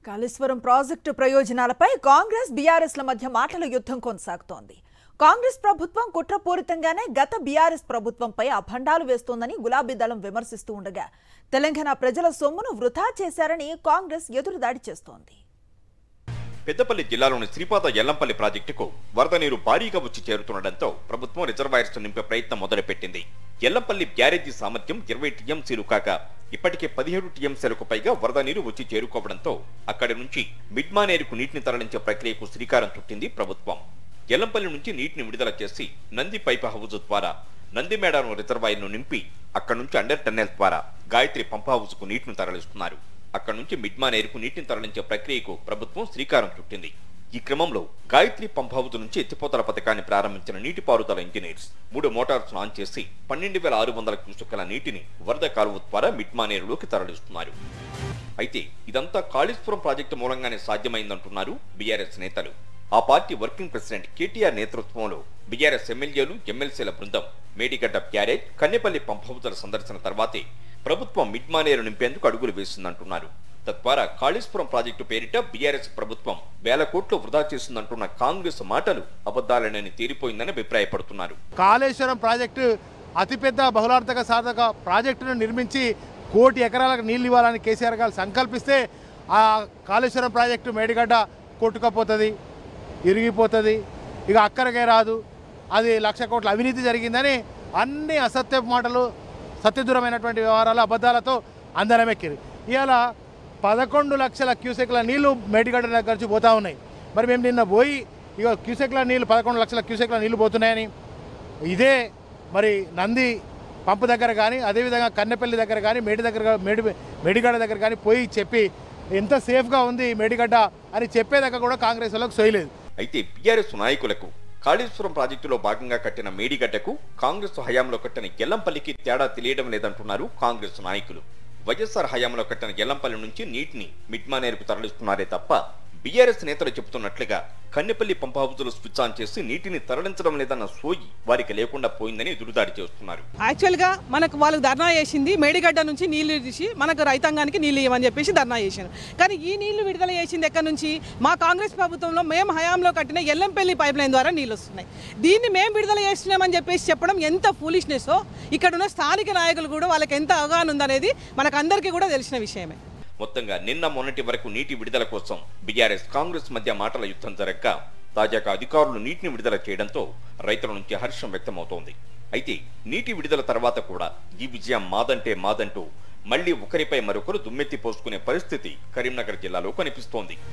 Kaleshwaram project ప్రయోజనాలపై కాంగ్రెస్ బీఆర్ఎస్ల మధ్య మాటల యుద్ధం కొనసాగుతోంది కాంగ్రెస్ ప్రభుత్వం కుట్రపూరితంగానే గత బీఆర్ఎస్ ప్రభుత్వంపై అభండాలు వేస్తోందని గులాబీ దళం విమర్శిస్తూ ఉండగా తెలంగాణ ప్రజల సొమ్మును వృధా చేశారని కాంగ్రెస్ ఎదురుదాడి చేస్తోంది పెద్దపల్లి జిల్లాలోని శ్రీపాద ఎల్లంపల్లి ప్రాజెక్టుకు వరద నీరు భారీగా వచ్చి చేరుతుండటంతో ప్రభుత్వం రిజర్వాయర్స్ నింపే ప్రయత్నం మొదలుపెట్టింది ఎల్లంపల్లి బ్యారేజీ సామర్థ్యం ఇరవై టీఎంసీలు కాక ఇప్పటికే పదిహేడు టీఎంసీలకు పైగా వరద నీరు వచ్చి చేరుకోవడంతో అక్కడి నుంచి మిడ్మానేరుకు నీటిని తరలించే ప్రక్రియకు శ్రీకారం చుట్టింది ప్రభుత్వం ఎల్లంపల్లి నుంచి నీటిని విడుదల చేసి నంది పైప్ హౌజ్ ద్వారా నందిమేడారం రిజర్వాయర్ను నింపి అక్కడి నుంచి అండర్ టన్నెల్ ద్వారా గాయత్రి పంప్ హౌస్కు నీటిని తరలిస్తున్నారు అక్కడి నుంచి మిడ్మానేరుకు నీటిని తరలించే ప్రక్రియకు ప్రభుత్వం శ్రీకారం చుట్టింది ఈ క్రమంలో గాయత్రి పంప్ హౌస్ నుంచి ఎత్తిపోతల పథకాన్ని ప్రారంభించిన నీటిపారుదల ఇంజనీర్స్ మూడు మోటార్స్ ఆన్ చేసి పన్నెండు వేల ఆరు వందల క్యూసెక్కుల నీటిని వరద కాలువ ద్వారా మిడ్మానేరులోకి తరలిస్తున్నారు అయితే ఇదంతా కాళేశ్వరం ప్రాజెక్టు మూలంగానే సాధ్యమైందంటున్నారు బీఆర్ఎస్ నేతలు ఆ పార్టీ వర్కింగ్ ప్రెసిడెంట్ కేటీఆర్ నేతృత్వంలో బీఆర్ఎస్ ఎమ్మెల్యేలు ఎమ్మెల్సీల బృందం మేడిగడ్డ బ్యారేజ్ కన్నెపల్లి పంప్ హౌజుల సందర్శన తర్వాతే ప్రభుత్వం మిడ్మానేరు నింపేందుకు అడుగులు వేసిందంటున్నారు తద్వారా కాళేశ్వరం ప్రాజెక్టు పేరిట బీఆర్ఎస్ ప్రభుత్వం వేల కోట్లు వృధా చేసిందంటున్న కాంగ్రెస్ మాటలు అబద్దాలనని తేలిపోయిందని అభిప్రాయపడుతున్నారు కాళేశ్వరం ప్రాజెక్టు అతిపెద్ద బహుళార్థక సాధక ప్రాజెక్టును నిర్మించి కోటి ఎకరాలకు నీళ్ళు ఇవ్వాలని కేసీఆర్ గారు సంకల్పిస్తే ఆ కాళేశ్వరం ప్రాజెక్టు మేడిగడ్డ కొట్టుకపోతుంది ఇరిగిపోతుంది ఇక అక్కడికే రాదు అది లక్ష కోట్ల అవినీతి జరిగిందని అన్ని అసత్యపు మాటలు సత్యదూరమైనటువంటి వ్యవహారాలు అబద్ధాలతో అందరమెక్కిరు ఇవాళ పదకొండు లక్షల క్యూసెక్ల నీళ్లు మేడిగడ్డ దగ్గర నుంచి పోతా ఉన్నాయి మరి మేము నిన్న పోయి ఇక క్యూసెక్ల నీళ్లు పదకొండు లక్షల క్యూసెక్ల నీళ్లు పోతున్నాయని ఇదే మరి నంది పంపు దగ్గర కానీ అదేవిధంగా కన్నెపల్లి దగ్గర కానీ మేడి దగ్గర మేడి మేడిగడ్డ దగ్గర కానీ పోయి చెప్పి ఎంత సేఫ్గా ఉంది మేడిగడ్డ అని చెప్పేదాకా కూడా కాంగ్రెస్ వాళ్ళకి సోయలేదు అయితే బీఆర్ఎస్ నాయకులకు కాళేశ్వరం ప్రాజెక్టులో భాగంగా కట్టిన మేడిగడ్డకు కాంగ్రెస్ హయాంలో కట్టిన ఎల్లంపల్లికి తేడా తెలియడం లేదంటున్నారు కాంగ్రెస్ నాయకులు వైఎస్ఆర్ హయాంలో కట్టిన ఎల్లంపల్లి నుంచి నీటిని మిడ్మానేరుకు తరలిస్తున్నారే తప్ప బీఆర్ఎస్ నేతలు చెబుతున్నట్లుగా కన్నెపల్లి పంప్ హౌజులు స్విచ్ ఆన్ చేసి నీటిని తరలించడం లేదన్న సోయి వారికి లేకుండా పోయిందని ఎదురుదాడి చేస్తున్నారు యాక్చువల్గా మనకు వాళ్ళకి ధర్నా చేసింది మేడిగడ్డ నుంచి నీళ్లు తీసి మనకు రైతాంగానికి నీళ్ళు ఇవ్వమని చెప్పేసి ధర్నా చేశారు కానీ ఈ నీళ్లు విడుదల చేసింది ఎక్కడి నుంచి మా కాంగ్రెస్ ప్రభుత్వంలో మేము హయాంలో కట్టిన ఎల్లంపల్లి పైప్ లైన్ ద్వారా నీళ్ళు వస్తున్నాయి దీన్ని మేము విడుదల చేస్తున్నామని చెప్పేసి చెప్పడం ఎంత ఫూలిష్నెస్సో ఇక్కడ ఉన్న స్థానిక నాయకులు కూడా వాళ్ళకి ఎంత అవగాహన ఉందనేది మనకు అందరికీ కూడా తెలిసిన విషయమే మొత్తంగా నిన్న మొన్నటి వరకు నీటి విడుదల కోసం బీఆర్ఎస్ కాంగ్రెస్ మధ్య మాటల యుద్ధం జరగక తాజాగా అధికారులు నీటిని విడుదల చేయడంతో రైతుల నుంచి హర్షం వ్యక్తమవుతోంది అయితే నీటి విడుదల తర్వాత కూడా ఈ విజయం మాదంటే మాదంటూ మళ్లీ ఒకరిపై మరొకరు దుమ్మెత్తి పోసుకునే పరిస్థితి కరీంనగర్ జిల్లాలో కనిపిస్తోంది